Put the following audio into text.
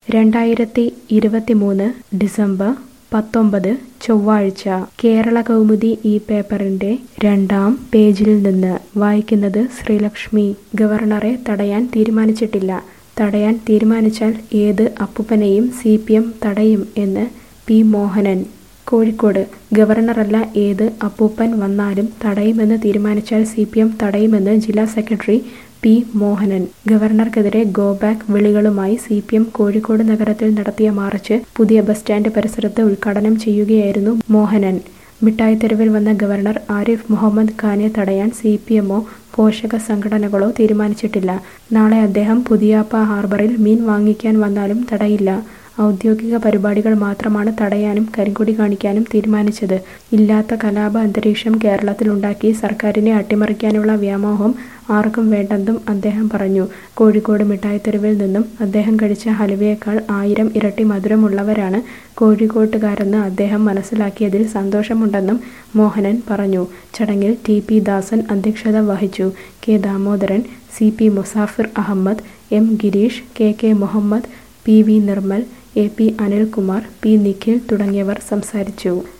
രണ്ടായിരത്തി ഇരുപത്തിമൂന്ന് ഡിസംബർ പത്തൊമ്പത് ചൊവ്വാഴ്ച കേരള കൗമുദി ഈ പേപ്പറിന്റെ രണ്ടാം പേജിൽ നിന്ന് വായിക്കുന്നത് ശ്രീലക്ഷ്മി ഗവർണറെ തടയാൻ തീരുമാനിച്ചിട്ടില്ല തടയാൻ തീരുമാനിച്ചാൽ ഏത് അപ്പൂപ്പനെയും സി പി എം തടയും എന്ന് പി മോഹനൻ കോഴിക്കോട് ഗവർണറല്ല ഏത് അപ്പൂപ്പൻ വന്നാലും തടയുമെന്ന് തീരുമാനിച്ചാൽ സി പി എം തടയുമെന്ന് ജില്ലാ സെക്രട്ടറി പി മോഹനൻ ഗവർണർക്കെതിരെ ഗോ ബാക്ക് വിളികളുമായി സി പി എം കോഴിക്കോട് നഗരത്തിൽ നടത്തിയ മാർച്ച് പുതിയ ബസ് സ്റ്റാൻഡ് പരിസരത്ത് ഉദ്ഘാടനം ചെയ്യുകയായിരുന്നു മോഹനൻ മിഠായിത്തെരുവിൽ വന്ന ഗവർണർ ആരിഫ് മുഹമ്മദ് ഖാനെ തടയാൻ സി പി എമ്മോ പോഷക സംഘടനകളോ തീരുമാനിച്ചിട്ടില്ല നാളെ അദ്ദേഹം പുതിയാപ്പ ഹാർബറിൽ മീൻ വാങ്ങിക്കാൻ വന്നാലും തടയില്ല ഔദ്യോഗിക പരിപാടികൾ മാത്രമാണ് തടയാനും കരിങ്കൊടി കാണിക്കാനും തീരുമാനിച്ചത് ഇല്ലാത്ത കലാപ അന്തരീക്ഷം കേരളത്തിലുണ്ടാക്കി സർക്കാരിനെ അട്ടിമറിക്കാനുള്ള വ്യാമോഹം ആർക്കും വേണ്ടെന്നും അദ്ദേഹം പറഞ്ഞു കോഴിക്കോട് മിഠായിത്തെരുവിൽ നിന്നും അദ്ദേഹം കഴിച്ച ഹലുവയേക്കാൾ ആയിരം ഇരട്ടി മധുരമുള്ളവരാണ് കോഴിക്കോട്ടുകാരെന്ന് അദ്ദേഹം മനസ്സിലാക്കിയതിൽ സന്തോഷമുണ്ടെന്നും മോഹനൻ പറഞ്ഞു ചടങ്ങിൽ ടി പി ദാസൻ അധ്യക്ഷത വഹിച്ചു K Damodaran C P Musafir Ahammed M Gireesh K K Muhammad P V Nirmal A P Anilkumar P Nikhil തുടങ്ങിയവർ സംസാരിച്ചു